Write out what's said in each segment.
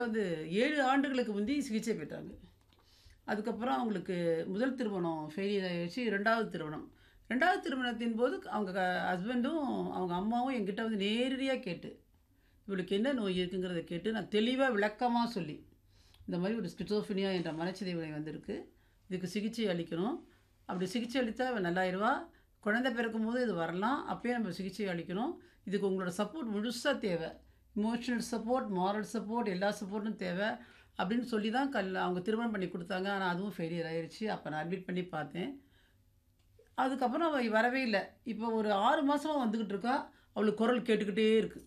வந்து 7 ஆண்டுகளுக்கு முந்தி சிகிச்சை பெற்றாங்க. அதுக்கப்புறம் அவங்களுக்கு முதல் திருமணம் ஃபெயிலியர் ஆயிருச்சு. 2வது திருமணம். 2வது திருமணத்தின் போது அவங்க க ஹஸ்பண்டும், அவங்க அம்மாவும் என்கிட்ட வந்து நேரடியா கேட்டு, இவளுக்கு என்ன நோய் இருக்குங்கிறத கேட்டு, நான் தெளிவா விளக்கமா சொல்லி, இந்த மாரி ஒரு ஸ்கிசோஃப்ரினியா என்ற மனச்சிதைவு நோய் வந்திருக்கு. இதுக்கு சிகிச்சை அளிக்கணும். அப்படி சிகிச்சை அளித்தா இவ நல்லாயிருவா. குழந்தை பிறக்கும்போது இது வரலாம். அப்பயே நம்ம சிகிச்சை அளிக்கணும். இதுக்கு உங்களோட சப்போர்ட் முழுசா தேவை. எமோஷனல் சப்போர்ட், மாரல் சப்போர்ட் எல்லா சப்போர்ட்டும் தேவை. அப்படின்னு சொல்லி தான் கல் அவங்க திருமணம் பண்ணி குடுத்தாங்க. ஆனா அதுவும் ஃபெயிலியர் ஆயிருச்சு. அப்ப நான் அட்மிட் பண்ணி பார்த்தேன். அதுக்கப்புறம் அவ வரவே இல்ல. இப்போ ஒரு 6 மாசமா வந்துகிட்டு இருக்கா. அவளுக்கு குரல் கேட்டுக்கிட்டே இருக்கு.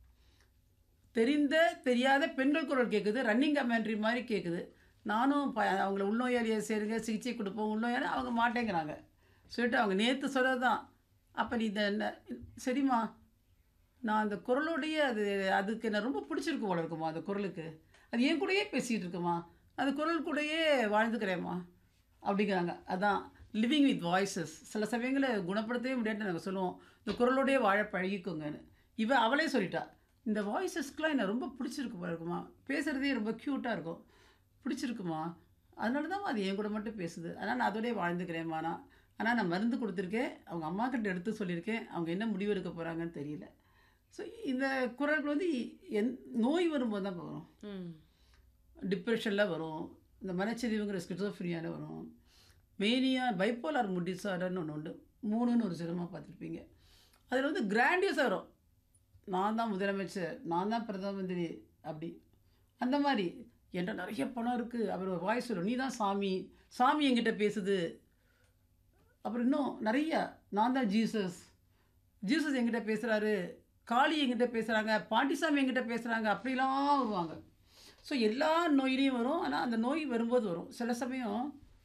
தெரிந்த, தெரியாத பெண்கள் குரல் கேட்குது. ரன்னிங் கமெண்ட்ரி மாரி கேட்குது. நானும் ப அவங்கள உள்நோயாளியா சேருங்க, சிகிச்சை குடுப்போம், உள்நோயாளி அவங்க மாட்டேங்கிறாங்க. சொல்லிட்டு அவங்க நேத்து சொன்னது தான். அப்ப நீ இந்த ந சரிம்மா, நான் அந்த குரலோடயே அது அதுக்கு என்ன ரொம்ப பிடிச்சிருக்கு போல இருக்கும்மா அந்த குரலுக்கு. அது என் கூடயே பேசிட்டு இருக்கும்மா. அந்த குரல் கூடயே வாழ்ந்துக்கிறேன்ம்மா. அப்படிங்கிறாங்க. அதான் லிவிங் வித் வாய்ஸஸ். சில சமயங்கள்ல குணப்படுத்தவே முடியாதுன்னு நாங்க சொல்லுவோம். இந்த குரலோடயே வாழ பழகிக்கோங்கன்னு. இவ அவளே சொல்லிட்டா. இந்த வாய்ஸஸ்க்குலாம் என்ன ரொம்ப பிடிச்சிருக்கு போல இருக்கும்மா. பேசுறதே ரொம்ப கியூட்டா இருக்கும். பிடிச்சிருக்கும்மா. அதனால தான்ம்மா அது என் கூட மட்டும் பேசுது. அதனால நான் அதோடயே வாழ்ந்துக்கிறேன்ம்மா நான். ஆனா நான் மருந்து குடுத்துருக்கேன். அவங்க அம்மாகிட்ட எடுத்து சொல்லியிருக்கேன். அவங்க என்ன முடிவு எடுக்க போறாங்கன்னு தெரியல. ஸோ இந்த குரல்கள் வந்து என் நோய் வரும்போது தான் வரும். ம். டிப்ரெஷன்ல வரும். இந்த மனச்சிதைவுங்கிற ஸ்கிசோஃப்ரினியால வரும். மேனியா பைப்போலார் மூட் டிஸார்டர்னு ஒண்ணு உண்டு. 3ன்னு ஒரு சினிமா பார்த்துருப்பீங்க. அதில வந்து கிராண்டியஸா வரும். நான் தான் முதலமைச்சர், நான் தான் பிரதம மந்திரி அப்படி. அந்த மாரி என்ட்ட நெறைய பணம் இருக்கு. அவர் ஒரு வாய்ஸ் வரும். நீ தான் சாமி. சாமி என்கிட்ட பேசுது. அப்புறம் இன்னும் நெறைய நான் தான் ஜீசஸ். ஜீசஸ் என்கிட்ட பேசுறாரு. காளி என்கிட்ட பேசுறாங்க. பாண்டிசாமி என்கிட்ட பேசுறாங்க. அப்படிலாம் வருவாங்க. ஸோ எல்லா நோயிலயும் வரும். ஆனா அந்த நோய் வரும்போது வரும். சில சமயம்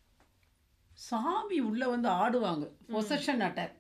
சாமி உள்ள வந்து ஆடுவாங்க. Possession attack.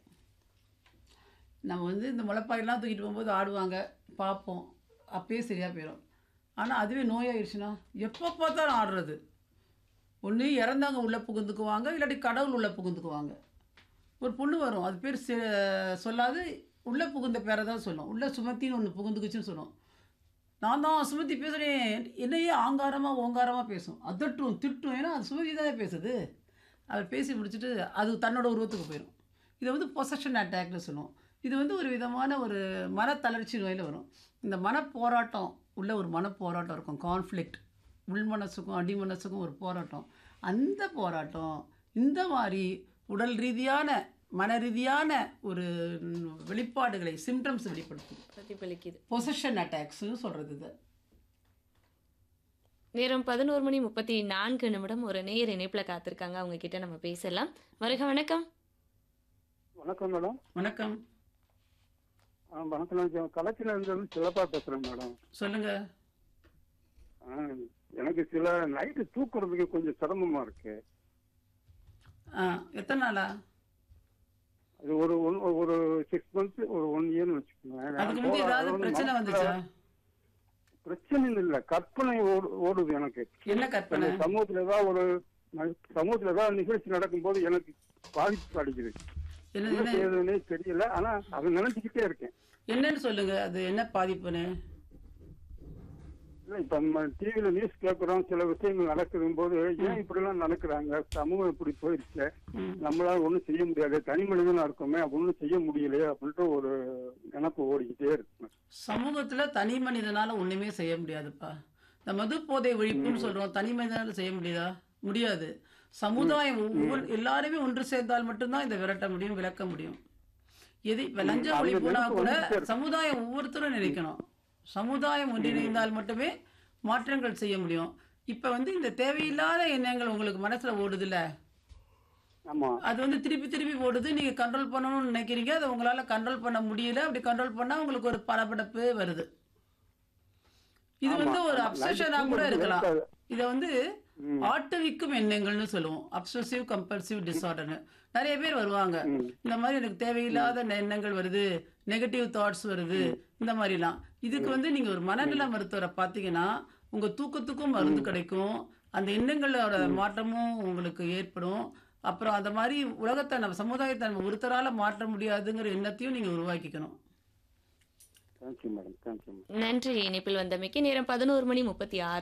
நம்ம வந்து இந்த முளைப்பாரிலாம் தூக்கிட்டு போகும்போது ஆடுவாங்க. பார்ப்போம். அப்பயே சரியா போயிரும். ஆனா அதுவே நோயாயிருச்சுன்னா, எப்ப பார்த்தாலும் ஆடுறது. ஒண்ணு இறந்தவங்க உள்ள புகுந்துக்குவாங்க. இல்லாட்டி கடவுள் உள்ள புகுந்துக்குவாங்க. ஒரு பொண்ணு வரும். அது பேர் செ சொல்லாது. உள்ள புகுந்த பேர தான் சொல்லும். உள்ள சுமத்தின்னு ஒண்ணு புகுந்துக்குச்சுன்னு சொல்லும். நான் தான் சுமதி பேசுறேன். என்னையே ஆங்காரமா, ஓங்காரமா பேசும். அதட்டும், திட்டும். ஏன்னா அது சுமதி தானே பேசுது. அவ பேசி முடிச்சுட்டு அது தன்னோட உருவத்துக்கு போயிரும். இத வந்து பொசஷன் அட்டாக்ன்னு சொல்லுவோம். இது வந்து ஒரு விதமான ஒரு மனத்தளர்ச்சி நோயில வரும். இந்த மனப்போராட்டம் உள்ள ஒரு மனப்போராட்டம் இருக்கும். கான்ஃப்ளிக்ட். உள் மனசுக்கும், அடி மனசுக்கும் ஒரு போராட்டம். அந்த போராட்டம் இந்த மாரி உடல் ரீதியான, மன ரீதியான ஒரு வெளிப்பாடுகளை சிம்ப்டம்ஸ் வெளிப்படுத்தும். பிரதிபலிக்குது. பொசஷன் அட்டாக்ஸ்ன்னு சொல்றது இத. நேரம் 11 மணி 34 நிமிடம். ஒரு நேயர் இணைப்புல காத்திருக்காங்க. அவங்க கிட்ட நம்ம பேசலாம். வருக வணக்கம். வணக்கம் மேடம். வணக்கம். ஆ வணக்கம் நான் கலெக்டர்லேருந்து சிலப்பா பேசுறேன் மேடம். சொல்லுங்க. ஆ எனக்கு சில நைட்டு தூக்குறதுக்கு கொஞ்சம் சிரமமா இருக்கு. ஆ எத்தன நாளா? அது ஒரு ஒன் ஒரு 6 மந்த்ஸ் ஒரு 1 இயர்னு வச்சுக்கோங்களேன். அதுக்கு முந்தி ஏதாவது பிரச்சனை வந்துச்சா? பிரச்சனை இல்ல. கற்பனை ஓடு ஓடுது எனக்கு. என்ன கற்பனை? இந்த சமூகத்துல ஏதாவது ஒரு சமூகத்துல ஏதாவது நிகழ்ச்சி நடக்கும்போது எனக்கு பாதிப்பு அடிக்குது. என்ன என்ன என்ன செய்யறதுன்னே தெரியல. ஆனா அதை நினைச்சுக்கிட்டே இருக்கேன். என்னன்னு சொல்லுங்க. அது என்ன பாதிப்புன்னு? இல்ல இப்ப நம்ம டிவில நியூஸ் கேட்கிறோம் சில விஷயங்கள் நடக்கும் போது ஏன் இப்படி எல்லாம் நடக்கிறாங்க சமூகம் இப்படி போயிருச்சு ம். நம்மளால ஒண்ணும் செய்ய முடியாது தனி மனிதனா இருக்கோமே ஒண்ணும் செய்ய முடியலையே அப்படின்ட்டு ஒரு நினப்பு ஓடிக்கிட்டே இருக்கு சமூகத்துல தனி மனிதனால ஒண்ணுமே செய்ய முடியாதுப்பா. இந்த மது போதை ஒழிப்புன்னு சொல்றோம். தனி மனிதனால செய்ய முடியுதா? முடியாது. சமுதாயம் ஒவ்வொரு எல்லாருமே ஒன்று சேர்ந்தால் மட்டும்தான் இதை விரட்ட முடியும், விளக்க முடியும். எது இப்ப லஞ்ச அந்த ஒழிப்புனா நினைப்பு கூட வந்துட்டே இருக்கு. சமுதாயம் ஒவ்வொருத்தரும் நினைக்கணும். சமுதாயம் ஒன்றிணைந்தால் மட்டுமே மாற்றங்கள் செய்ய முடியும். இப்ப வந்து இந்த தேவையில்லாத எண்ணங்கள் உங்களுக்கு மனசுல ஓடுதுல்ல? ஆமா அது வந்து திருப்பி திருப்பி ஓடுது. நீங்க கண்ட்ரோல் பண்ணணும்னு நினைக்கிறீங்க. அதை உங்களால கண்ட்ரோல் பண்ண முடியல. அப்படி கண்ட்ரோல் பண்ணா உங்களுக்கு ஒரு படபடப்பு வருது. இது ஆமா, வந்து ஒரு ஆமா. அப்சஷனா நைட்டு கூட தூங்குறது இருக்கலாம். லேட்டாகுது. இத வந்து ம். ஆட்டுவிக்கும் எண்ணங்கள்னு சொல்லுவோம். அப்சசிவ் கம்பல்சிவ் டிஸார்டர்னு. நிறைய பேர் வருவாங்க. ம். இந்த மாதிரி எனக்கு தேவையில்லாத எண்ணங்கள் வருது. நெகட்டிவ் தாட்ஸ் வருது. இந்த மாதிரிலாம். இதுக்கு வந்து நீங்க ஒரு மனநல மருத்துவரை பார்த்தீங்கன்னா, உங்க தூக்கத்துக்கும் மருந்து கிடைக்கும். அந்த எண்ணங்களோட மாற்றமும் உங்களுக்கு ஏற்படும். அப்புறம் அந்த மாதிரி உலகத்தை நம்ம சமுதாயத்தை நம்ம ஒருத்தரால மாற்ற முடியாதுங்கிற எண்ணத்தையும் நீங்க உருவாக்கிக்கணும். தேங்க்யூ மேடம் தேங்க்யூ நன்றி இணைப்பில் வந்தமைக்கு நேரம் பதினோரு மணி முப்பத்தி ஆறு